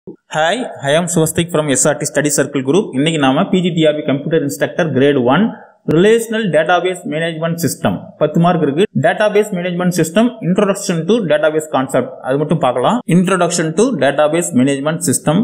Hi I am Swastik from SRT study circle group இன்னைக்கு நாம PGTRB computer instructor grade one relational database management system பத்து mark இருக்கு database management system introduction to database concept அது மட்டும் பார்க்கலாம் introduction to database management system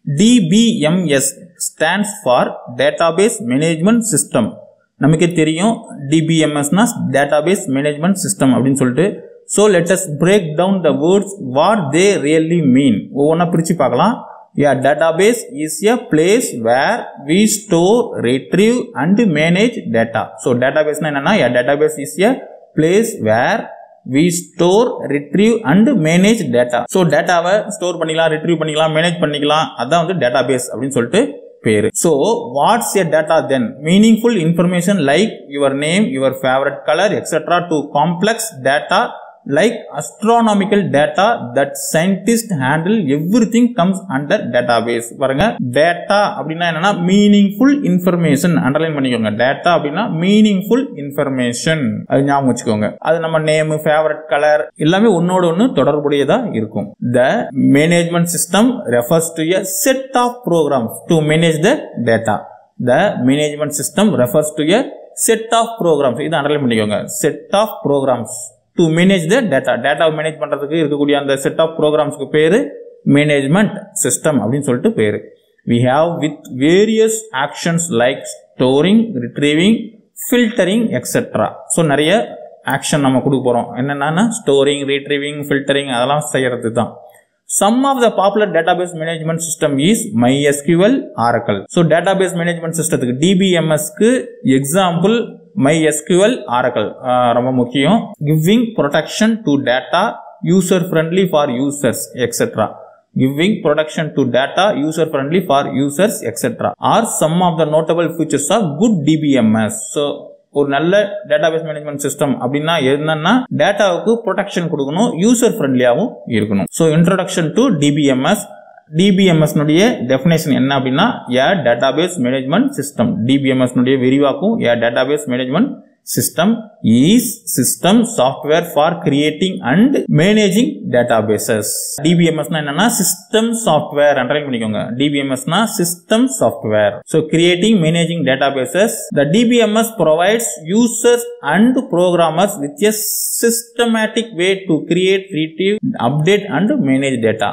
DBMS stands for database management system நமக்கே தெரியும் டிபிஎம்எஸ்னா டேட்டாபேஸ் மேனேஜ்மெண்ட் சிஸ்டம் அப்படின்னு சொல்லிட்டு so let us break down the words what they really mean ஒவ்வொன்றா பிரித்து பார்க்கலாம் A database is a place where we store, retrieve and manage data. So database என்னன்னா a database is a place where we store, retrieve and manage data. So டேட்டாவை store பண்ணிக்கலாம் retrieve பண்ணிக்கலாம் manage பண்ணிக்கலாம் அதான் வந்து database அப்படின்னு சொல்லிட்டு பேரு so what's a data then meaningful information like your name your favourite colour etcetera to complex data like astronomical data that scientists handle everything comes under database பாருங்க data அப்படின்னா என்னன்னா மீனிங்ஃபுல் இன்ஃபர்மேஷன் அண்டர்லைன் பண்ணிக்கோங்க data அப்படின்னா meaningful information அது ஞாபகம் வச்சுக்கோங்க அது நம்ம நேம் ஃபேவரட் கலர் எல்லாமே ஒன்னோட ஒன்று தொடர்புடையதா இருக்கும் the management system refers to a set of programs to manage the data the management system refers to a set of programs இது அண்டர்லைன் பண்ணிக்கோங்க set of programs to manage the data data manage பண்றதுக்கு இருக்கக்கூடிய அந்த set of ப்ரோக்ராம்ஸ்க்கு பேரு management system அப்படின்னு சொல்லிட்டு பேரு we have with various actions like storing retrieving filtering etcetera so நிறைய ஆக்ஷன் நம்ம கொடுக்க போறோம் என்னென்னா ஸ்டோரிங் ரீட்ரீவிங் ஃபில்டரிங் அதெல்லாம் செய்யறது தான் some of the popular database management system is MySQL Oracle so database management சிஸ்டத்துக்கு டிபிஎம்எஸ்க்கு எக்ஸாம்பிள் MySQL Oracle ரொம்ப முக்கியம் giving protection to data user friendly for users etcetera giving protection to data user friendly for users etc are some of the notable features of good DBMS so ஒரு நல்ல database management system அப்படின்னா என்னன்னா டேட்டாவுக்கு protection கொடுக்கணும் user ஃப்ரெண்ட்லியாகவும் இருக்கணும் so introduction to DBMS DBMS definition என்ன அப்படின்னா a database management system DBMS விரிவாக்கும் a database management system is system software for creating and managing databases DBMS என்னன்னா சிஸ்டம் சாஃப்ட்வேர் அண்டர்லைன் பண்ணிக்கோங்க டிபிஎம்எஸ்னா system software so creating managing databases the DBMS provides users and programmers with a systematic way to create retrieve update and manage data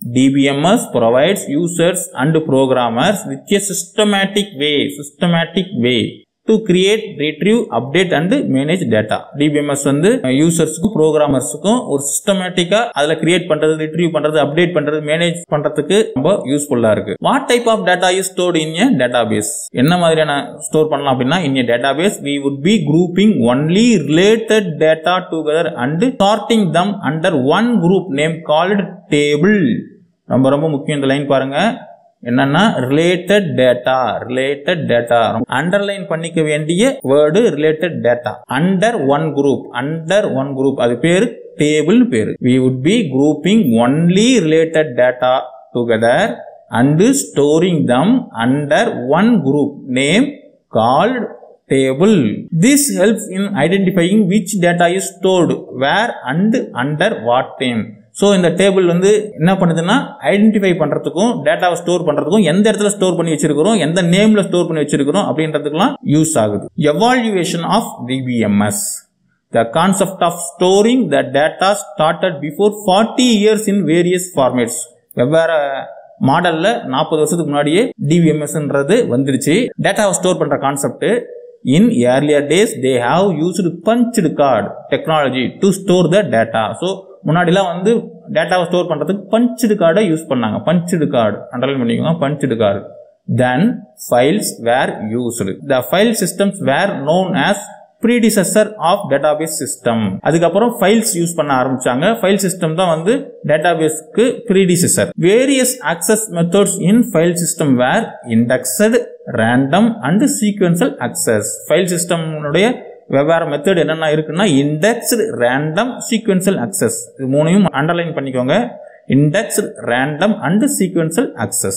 DBMS provides users and programmers with a systematic way, systematic way to create retrieve update and manage data DBMS வந்து யூசர்ஸுக்கும் ப்ரோக்ராமர்ஸுக்கும் ஒரு சிஸ்டமேட்டிக்கா அதுல create பண்றது retrieve பண்றது update பண்றது manage பண்றதுக்கு ரொம்ப யூஸ்ஃபுல்லா இருக்கு what type of data is stored in a database என்ன மாதிரியான ஸ்டோர் பண்ணலாம் அப்படின்னா in a database we would be grouping only related data together and sorting them under one group name called table ரொம்ப ரொம்ப முக்கியம் இந்த line பாருங்க என்னன்னா related data related data underline பண்ணிக்க வேண்டிய word related data under one group under one group அது பேரு டேபிள் பேரு we would be grouping only related data together and storing them under one group name called table. This helps in identifying which data is stored where and under what time. So இந்த table வந்து என்ன பண்ணுதுன்னா identify பண்ணுறதுக்கும் டேட்டாவை store பண்ணுறதுக்கும் எந்த இடத்துல store பண்ணி வச்சிருக்கிறோம் எந்த நேம்ல ஸ்டோர் பண்ணி வச்சிருக்கிறோம் அப்படின்றதுக்குலாம் யூஸ் ஆகுது evaluation of DBMS The concept of storing the data started before 40 years in various formats. வெவ்வேறு மாடல்ல நாற்பது வருஷத்துக்கு முன்னாடியே டிவிஎம்எஸ்ன்றது வந்துருச்சு டேட்டாவை ஸ்டோர் பண்ற concept in earlier days they have used punched card technology to store the data so முன்னாடிலாம் வந்து டேட்டாவை ஸ்டோர் பண்றதுக்கு பஞ்ச்டு கார்டை யூஸ் பண்ணாங்க பஞ்ச்டு கார்டு அண்டர்லைன் பண்ணிக்கோங்க punched card then files were used the file systems were known as predecessor of database system அதுக்கப்புறம் files use பண்ண ஆரம்பிச்சாங்க ஃபைல் சிஸ்டம் தான் வந்து டேட்டாபேஸ்க்கு predecessor various access methods in file system were indexed random and sequential access file சிஸ்டம்னுடைய வெவ்வேறு method என்னென்ன இருக்குன்னா இண்டெக்ஸ்டு ரேண்டம் சீக்வன்சல் அக்சஸ் இது மூணையும் அண்டர்லைன் பண்ணிக்கோங்க indexed random and sequential access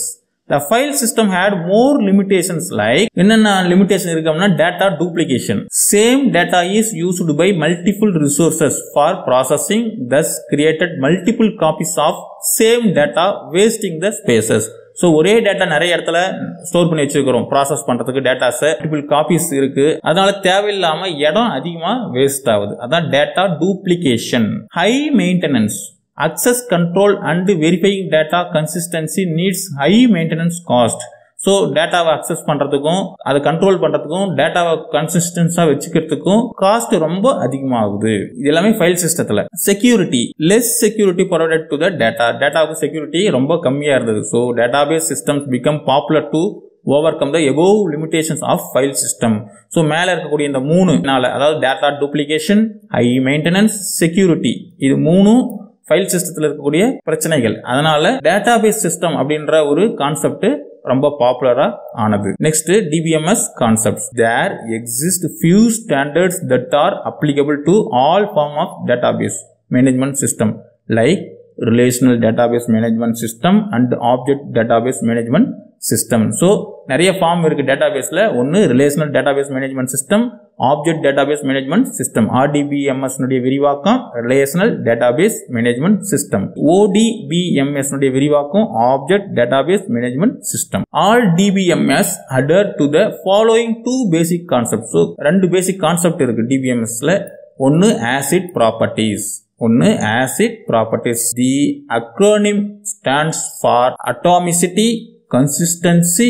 The file system had more limitations like என்னென்ன limitation இருக்கு அப்படின்னா data duplication. Same data is used by multiple resources for processing thus created multiple copies of same data wasting the spaces. So ஒரே data நிறைய இடத்துல store பண்ணி வச்சிருக்கிறோம் process பண்றதுக்கு datas multiple copies இருக்கு அதனால தேவையில்லாம இடம் அதிகமா வேஸ்ட் ஆகுது அதான் data duplication high maintenance access control and verifying data consistency needs high maintenance cost so டேட்டாவை அக்சஸ் பண்றதுக்கும் அதை கண்ட்ரோல் பண்றதுக்கும் டேட்டாவை கன்சிஸ்டன்ஸா வச்சுக்கிறதுக்கும் காஸ்ட் ரொம்ப அதிகமாகுது இது எல்லாமே ஃபைல் சிஸ்டத்துல security less security provided to the data டேட்டாவுக்கு செக்யூரிட்டி ரொம்ப கம்மியா இருந்தது so database systems become popular to overcome the above limitations of file system so மேலே இருக்கக்கூடிய இந்த மூணு நால அதாவது data duplication high maintenance security இது மூணும் ஃபைல் சிஸ்டத்தில் இருக்கக்கூடிய பிரச்சனைகள் அதனால டேட்டாபேஸ் சிஸ்டம் அப்படின்ற ஒரு கான்செப்ட் ரொம்ப பாப்புலரா ஆனது next DBMS concepts there exist few standards that are applicable to all form of database management system like relational database management system and object database management system so நிறைய form இருக்கு டேட்டாபேஸ்ல ஒன்று relational database management system object database management system RDBMS விரிவாக்கம் relational database management system ODBMS விரிவாக்கம் object database management system all DBMS adhere to the following two basic concept so ரெண்டு basic concept இருக்கு டிபிஎம்எஸ்ல ஒன்று ACID properties ஒன்று ACID properties the acronym stands for atomicity consistency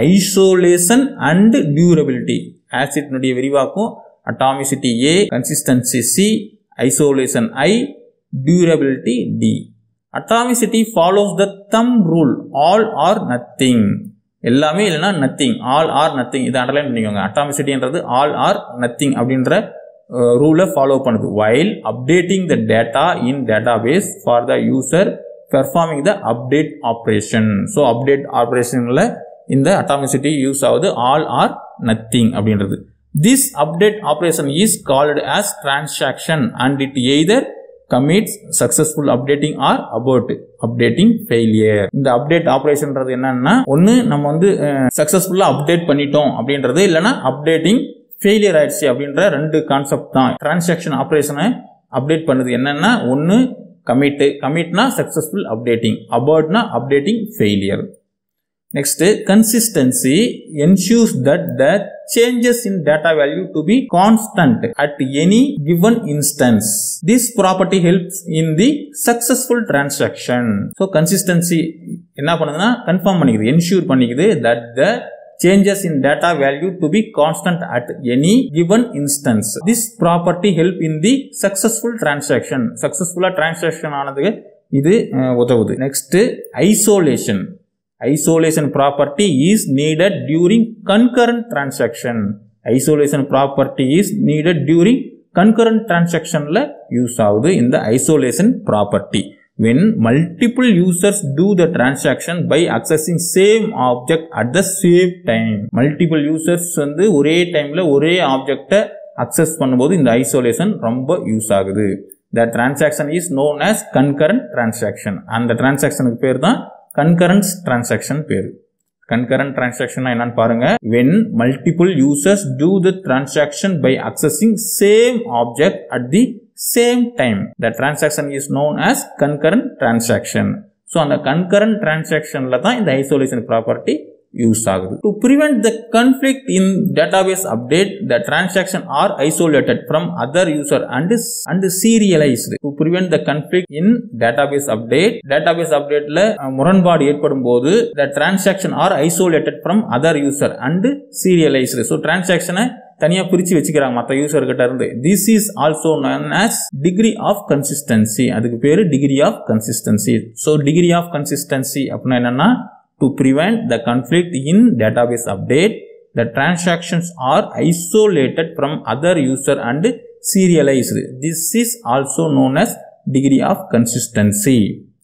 isolation and durability ஆசிட்னுடைய விரிவாக்கம் atomicity A consistency C isolation I durability D atomicity follows the thumb rule all or nothing எல்லாமே இல்லைன்னா nothing all or nothing இதை underline பண்ணிக்கோங்க அட்டாமிசிட்டின்றது all or nothing அப்படின்ற ரூலை follow பண்ணுது while updating the data in database for the user performing the update operation so update ஆப்ரேஷனில் இந்த அட்டாமிசிட்டி யூஸ் ஆகுது ஆல் ஆர் நத்திங் அப்படின்றது this update operation is called as transaction and it either commits successful updating or about updating failure இந்த update ஆப்ரேஷன்ன்றது என்னன்னா ஒன்று நம்ம வந்து சக்சஸ்ஃபுல்லாக அப்டேட் பண்ணிட்டோம் அப்படின்றது இல்லைன்னா அப்டேட்டிங் ஃபெயிலியர் ஆயிடுச்சு அப்படின்ற ரெண்டு கான்செப்ட் தான் டிரான்சாக்ஷன் ஆப்ரேஷனை அப்டேட் பண்ணுது என்னன்னா ஒன்று கமிட்டு கமிட்னா சக்சஸ்ஃபுல் அப்டேட்டிங் அபவுட்னா updating failure Next, consistency ensures that the changes in data value to be constant at any given instance. This property helps in the successful transaction. So, consistency என்ன பண்ணுதுன்னா confirm பண்ணிக்குது ensure பண்ணிக்குது that the changes in data value to be constant at any given instance. This property help in the successful transaction. Successful transaction ஆனதுக்கு இது உதவுது next isolation isolation property is needed during concurrent transaction isolation property is needed during concurrent transactionல use ஆகுது இந்த isolation property when multiple users do the transaction by accessing same object at the same time multiple users வந்து ஒரே டைம்ல ஒரே ஆப்ஜெக்டை access பண்ணும்போது இந்த ஐசோலேஷன் ரொம்ப யூஸ் ஆகுது the transaction is known as concurrent transaction அந்த டிரான்சாக்ஷனுக்கு பேர் தான் கன்கரன்ஸ் டிரான்சாக்ஷன் பேரு கன்கரண்ட் டிரான்சாக்ஷன் என்னன்னு பாருங்க when multiple users do the transaction by accessing same object at the same time the transaction is known as concurrent transaction so அந்த concurrent டிரான்சாக்ஷன்ல தான் இந்த ஐசோலேஷன் ப்ராப்பர்ட்டி யூஸ் ஆகுது to prevent the conflict in database update the transaction are isolated from other user and and serialized to prevent the conflict in database update database updateல முரண்பாடு ஏற்படும் போது the transaction are isolated from other user and serialized so transaction தனியா பிரிச்சு வச்சுக்கிறாங்க மற்ற user கிட்ட இருந்து this is also known as degree of consistency அதுக்கு பேரு degree of consistency so degree of consistency அப்படின்னா என்னன்னா to prevent the conflict in database update the transactions are isolated from other user and serialized this is also known as degree of consistency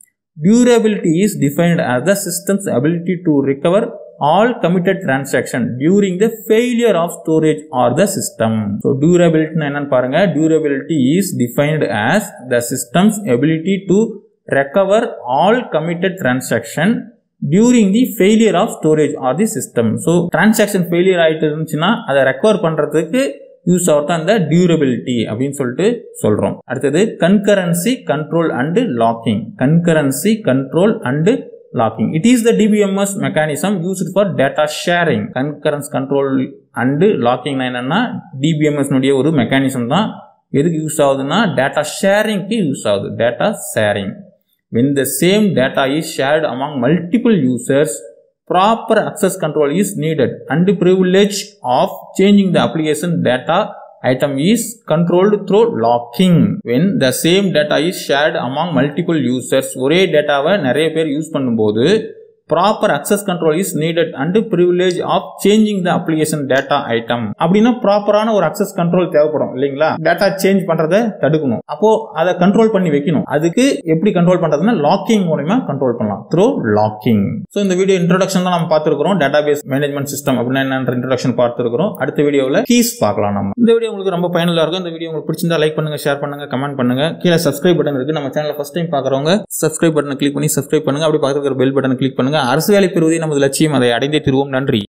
durability is defined as the system's ability to recover all committed transaction during the failure of storage or the system so durability என்னன்னு பாருங்க durability is defined as the system's ability to recover all committed transaction during the failure of storage or the system so transaction failure ஆகிட்டு இருந்துச்சுன்னா அதை recover பண்ணுறதுக்கு use ஆகிறது அந்த durability அப்படின்னு சொல்லிட்டு சொல்கிறோம் அடுத்தது concurrency control and locking concurrency control and locking it is the DBMS mechanism used for data sharing concurrence control and locking என்னன்னா டிபிஎம்எஸ் ஒரு மெக்கானிசம் தான் எதுக்கு யூஸ் ஆகுதுன்னா டேட்டா ஷேரிங்க்கு யூஸ் ஆகுது data sharing when the same data is shared among multiple users proper access control is needed and the privilege of changing the application data item is controlled through locking when the same data is shared among multiple users ஒரே டேட்டாவை நிறைய பேர் use பண்ணும்போது proper access control is needed and privilege of changing the application data item அப்படின்னா ப்ராப்பரான ஒரு access control தேவைப்படும் இல்லைங்களா டேட்டா சேஞ்ச் பண்றதை தடுக்கணும் அப்போ அதை கண்ட்ரோல் பண்ணி வைக்கணும் அதுக்கு எப்படி கண்ட்ரோல் பண்றதுன்னா லாக்கிங் மூலமா கண்ட்ரோல் பண்ணலாம் த்ரோ லாக்கிங் ஸோ இந்த வீடியோ இன்ட்ரோடக்ஷன் தான் நம்ம பார்த்துருக்கோம் டேட்டா பேஸ் மேனேஜ்மெண்ட் சிஸ்டம் அப்படின்னா என்னன்ற இன்ட்ரோடக்ஷன் பார்த்துருக்கோம் அடுத்த வீடியோவில் கீஸ் பார்க்கலாம் நம்ம இந்த வீடியோ உங்களுக்கு ரொம்ப பயனுள்ள இருக்கும் இந்த வீடியோ உங்களுக்கு பிடிச்சிருந்தா லைக் பண்ணுங்க ஷேர் பண்ணுங்க கமெண்ட் பண்ணுங்க கீழே சப்ஸ்கிரைப் பட்டன் இருக்கு நம்ம சேனல் ஃபர்ஸ்ட் டைம் பார்க்குறவங்க சப்ஸ்கிரைப் பட்டனை கிளிக் பண்ணி சப்ஸ்கிரைப் பண்ணுங்க அப்படி பக்கத்துல இருக்கிற பெல் பட்டனை கிளிக் பண்ணுங்க அரசு வேலை பெறுவதே நமது லட்சியம் அதை அடைந்தே திருவோம் நன்றி